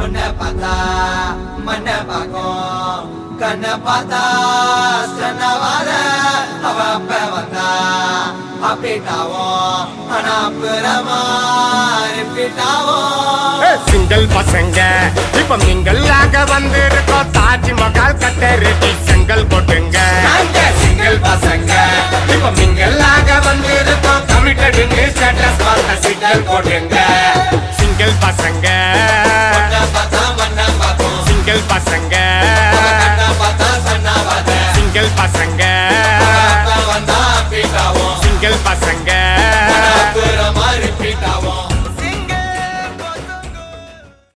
பொண்ண பார்த்தா மண்ண பார்க்கும் கண்ண பார்த்தா சன்னவாத அவ அப்ப வந்தா அப்பிட்டாவும் ஆனா புறமா ரிப்பீட்டாவும் சிங்கிள் பசங்க இப்ப நீங்கள் ஆக வந்திருக்கோம் தாஜ்மஹால் கட்ட ரெடி செங்கல் கொட்டுங்க நாங்க சிங்கிள் பசங்க இப்ப நீங்கள் ஆக வந்திருக்கோம் கமிட்டடுன்னு ஸ்டேட்டஸ் பார்த்த சிங்கிள் கொட்டுங்க சிங்கிள் பசங்க பொண்ண பார்த்தா மண்ண பார்க்கும் சிங்கிள் பசங்க கண்ண பார்த்தா சன்னவாத சிங்கிள் பசங்க